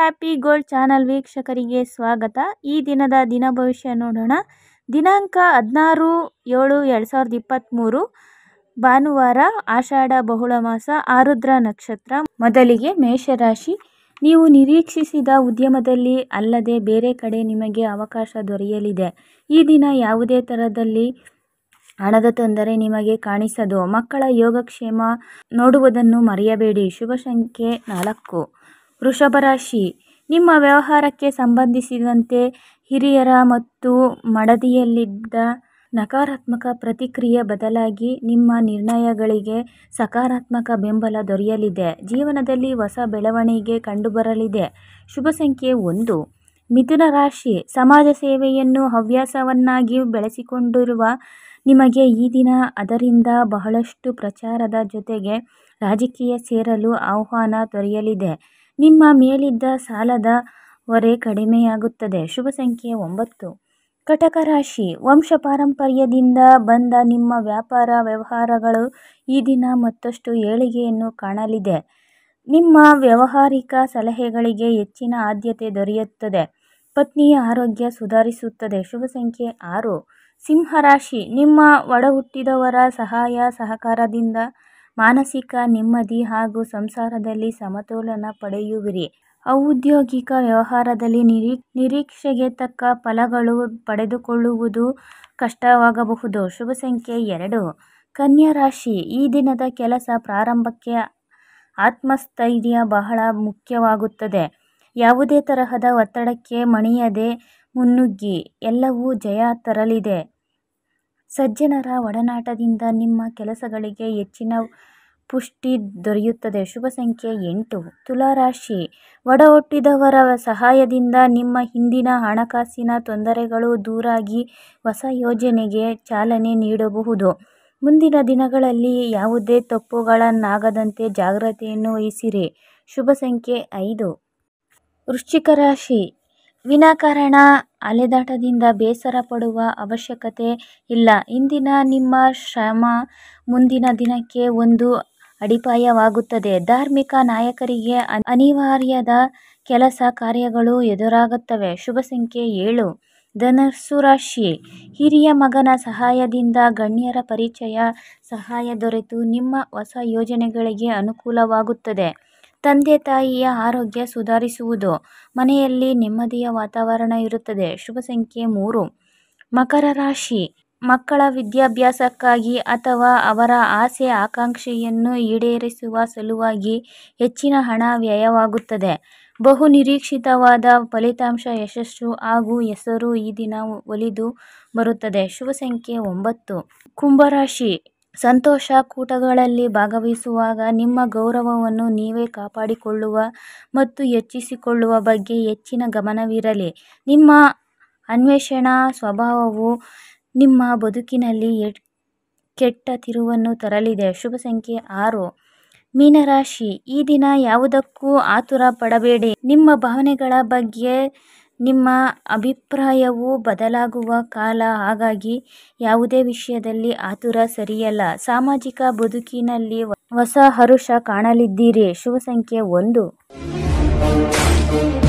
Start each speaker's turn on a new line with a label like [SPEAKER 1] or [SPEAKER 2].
[SPEAKER 1] happy gold channel ವೀಕ್ಷಕರಿಗೆ ಸ್ವಾಗತ ಈ ದಿನದ ದಿನ ಭವಿಷ್ಯ ನೋಡೋಣ ದಿನಾಂಕ ಹದಿನಾರು ಏಳು ಎರಡು ಸಾವಿರದ ಇಪ್ಪತ್ತ್ಮೂರು ಭಾನುವಾರ ಆಷಾಢ ಬಹುಳ ಮಾಸ ಆರುದ್ರ ನಕ್ಷತ್ರ ಮೊದಲಿಗೆ ಮೇಷರಾಶಿ ನೀವು ನಿರೀಕ್ಷಿಸಿದ ಉದ್ಯಮದಲ್ಲಿ ಅಲ್ಲದೆ ಬೇರೆ ಕಡೆ ನಿಮಗೆ ಅವಕಾಶ ದೊರೆಯಲಿದೆ ಈ ದಿನ ಯಾವುದೇ ಥರದಲ್ಲಿ ಹಣದ ತೊಂದರೆ ನಿಮಗೆ ಕಾಣಿಸದು ಮಕ್ಕಳ ಯೋಗಕ್ಷೇಮ ನೋಡುವುದನ್ನು ಮರೆಯಬೇಡಿ ಶುಭ ಸಂಖ್ಯೆ ನಾಲ್ಕು ವೃಷಭ ರಾಶಿ ನಿಮ್ಮ ವ್ಯವಹಾರಕ್ಕೆ ಸಂಬಂಧಿಸಿದಂತೆ ಹಿರಿಯರ ಮತ್ತು ಮಡದಿಯಲ್ಲಿದ್ದ ನಕಾರಾತ್ಮಕ ಪ್ರತಿಕ್ರಿಯೆ ಬದಲಾಗಿ ನಿಮ್ಮ ನಿರ್ಣಯಗಳಿಗೆ ಸಕಾರಾತ್ಮಕ ಬೆಂಬಲ ದೊರೆಯಲಿದೆ ಜೀವನದಲ್ಲಿ ಹೊಸ ಬೆಳವಣಿಗೆ ಕಂಡುಬರಲಿದೆ ಶುಭ ಸಂಖ್ಯೆ ಒಂದು ಮಿಥುನ ರಾಶಿ ಸಮಾಜ ಸೇವೆಯನ್ನು ಹವ್ಯಾಸವನ್ನಾಗಿ ಬೆಳೆಸಿಕೊಂಡಿರುವ ನಿಮಗೆ ಈ ದಿನ ಅದರಿಂದ ಬಹಳಷ್ಟು ಪ್ರಚಾರದ ಜೊತೆಗೆ ರಾಜಕೀಯ ಸೇರಲು ಆಹ್ವಾನ ದೊರೆಯಲಿದೆ ನಿಮ್ಮ ಮೇಲಿದ್ದ ಸಾಲದ ಹೊರೆ ಕಡಿಮೆಯಾಗುತ್ತದೆ ಶುಭ ಸಂಖ್ಯೆ ಒಂಬತ್ತು ಕಟಕ ರಾಶಿ ವಂಶ ಪಾರಂಪರ್ಯದಿಂದ ಬಂದ ನಿಮ್ಮ ವ್ಯಾಪಾರ ವ್ಯವಹಾರಗಳು ಈ ದಿನ ಮತ್ತಷ್ಟು ಏಳಿಗೆಯನ್ನು ಕಾಣಲಿದೆ ನಿಮ್ಮ ವ್ಯಾವಹಾರಿಕ ಸಲಹೆಗಳಿಗೆ ಹೆಚ್ಚಿನ ಆದ್ಯತೆ ದೊರೆಯುತ್ತದೆ ಪತ್ನಿಯ ಆರೋಗ್ಯ ಸುಧಾರಿಸುತ್ತದೆ ಶುಭ ಸಂಖ್ಯೆ ಆರು ಸಿಂಹರಾಶಿ ನಿಮ್ಮ ಒಡ ಹುಟ್ಟಿದವರ ಸಹಾಯ ಸಹಕಾರದಿಂದ ಮಾನಸಿಕ ನೆಮ್ಮದಿ ಹಾಗೂ ಸಂಸಾರದಲ್ಲಿ ಸಮತೋಲನ ಪಡೆಯುವಿರಿ ಔದ್ಯೋಗಿಕ ವ್ಯವಹಾರದಲ್ಲಿ ನಿರೀ ನಿರೀಕ್ಷೆಗೆ ತಕ್ಕ ಫಲಗಳು ಪಡೆದುಕೊಳ್ಳುವುದು ಕಷ್ಟವಾಗಬಹುದು ಶುಭ ಸಂಖ್ಯೆ ಎರಡು ಕನ್ಯಾ ರಾಶಿ ಈ ದಿನದ ಕೆಲಸ ಪ್ರಾರಂಭಕ್ಕೆ ಆತ್ಮಸ್ಥೈರ್ಯ ಬಹಳ ಮುಖ್ಯವಾಗುತ್ತದೆ ಯಾವುದೇ ತರಹದ ಒತ್ತಡಕ್ಕೆ ಮಣಿಯದೆ ಮುನ್ನುಗ್ಗಿ ಎಲ್ಲವೂ ಜಯ ತರಲಿದೆ ಸಜ್ಜನರ ಒಡನಾಟದಿಂದ ನಿಮ್ಮ ಕೆಲಸಗಳಿಗೆ ಹೆಚ್ಚಿನ ಪುಷ್ಟಿ ದೊರೆಯುತ್ತದೆ ಶುಭ ಸಂಖ್ಯೆ ಎಂಟು ತುಲಾರಾಶಿ ಒಡ ಹುಟ್ಟಿದವರ ಸಹಾಯದಿಂದ ನಿಮ್ಮ ಹಿಂದಿನ ಹಣಕಾಸಿನ ತೊಂದರೆಗಳು ದೂರಾಗಿ ಹೊಸ ಯೋಜನೆಗೆ ಚಾಲನೆ ನೀಡಬಹುದು ಮುಂದಿನ ದಿನಗಳಲ್ಲಿ ಯಾವುದೇ ತಪ್ಪುಗಳನ್ನಾಗದಂತೆ ಜಾಗ್ರತೆಯನ್ನು ವಹಿಸಿರಿ ಶುಭ ಸಂಖ್ಯೆ ಐದು ವೃಶ್ಚಿಕ ರಾಶಿ ವಿನಾಕಾರಣ ಅಲೆದಾಟದಿಂದ ಬೇಸರ ಪಡುವ ಅವಶ್ಯಕತೆ ಇಲ್ಲ ಇಂದಿನ ನಿಮ್ಮ ಶ್ರಮ ಮುಂದಿನ ದಿನಕ್ಕೆ ಒಂದು ಅಡಿಪಾಯವಾಗುತ್ತದೆ ಧಾರ್ಮಿಕ ನಾಯಕರಿಗೆ ಅನಿವಾರ್ಯದ ಕೆಲಸ ಕಾರ್ಯಗಳು ಎದುರಾಗುತ್ತವೆ ಶುಭ ಸಂಖ್ಯೆ ಏಳು ಧನಸ್ಸು ರಾಶಿ ಹಿರಿಯ ಮಗನ ಸಹಾಯದಿಂದ ಗಣ್ಯರ ಪರಿಚಯ ಸಹಾಯ ದೊರೆತು ನಿಮ್ಮ ಹೊಸ ಯೋಜನೆಗಳಿಗೆ ಅನುಕೂಲವಾಗುತ್ತದೆ ತಂದೆ ತಾಯಿಯ ಆರೋಗ್ಯ ಸುಧಾರಿಸುವುದು ಮನೆಯಲ್ಲಿ ನೆಮ್ಮದಿಯ ವಾತಾವರಣ ಇರುತ್ತದೆ ಶುಭ ಸಂಖ್ಯೆ ಮೂರು ಮಕರ ರಾಶಿ ಮಕ್ಕಳ ವಿದ್ಯಾಭ್ಯಾಸಕ್ಕಾಗಿ ಅಥವಾ ಅವರ ಆಸೆ ಆಕಾಂಕ್ಷೆಯನ್ನು ಈಡೇರಿಸುವ ಸಲುವಾಗಿ ಹೆಚ್ಚಿನ ಹಣ ವ್ಯಯವಾಗುತ್ತದೆ ಬಹು ನಿರೀಕ್ಷಿತವಾದ ಫಲಿತಾಂಶ ಯಶಸ್ಸು ಹಾಗೂ ಹೆಸರು ಈ ದಿನ ಒಲಿದು ಬರುತ್ತದೆ ಶುಭ ಸಂಖ್ಯೆ ಒಂಬತ್ತು ಕುಂಭರಾಶಿ ಸಂತೋಷ ಕೂಟಗಳಲ್ಲಿ ಭಾಗವಹಿಸುವಾಗ ನಿಮ್ಮ ಗೌರವವನ್ನು ನೀವೇ ಕಾಪಾಡಿಕೊಳ್ಳುವ ಮತ್ತು ಹೆಚ್ಚಿಸಿಕೊಳ್ಳುವ ಬಗ್ಗೆ ಹೆಚ್ಚಿನ ಗಮನವಿರಲಿ ನಿಮ್ಮ ಅನ್ವೇಷಣಾ ಸ್ವಭಾವವು ನಿಮ್ಮ ಬದುಕಿನಲ್ಲಿ ಕೆಟ್ಟ ತಿರುವನ್ನು ತರಲಿದೆ ಶುಭ ಸಂಖ್ಯೆ ಆರು ಮೀನರಾಶಿ ಈ ದಿನ ಯಾವುದಕ್ಕೂ ಆತುರ ಪಡಬೇಡಿ ನಿಮ್ಮ ಭಾವನೆಗಳ ಬಗ್ಗೆ ನಿಮ್ಮ ಅಭಿಪ್ರಾಯವು ಬದಲಾಗುವ ಕಾಲ ಹಾಗಾಗಿ ಯಾವುದೇ ವಿಷಯದಲ್ಲಿ ಆತುರ ಸರಿಯಲ್ಲ ಸಾಮಾಜಿಕ ಬದುಕಿನಲ್ಲಿ ಹೊಸ ಹರುಷ ಕಾಣಲಿದ್ದೀರಿ ಶುಭ ಸಂಖ್ಯೆ ಒಂದು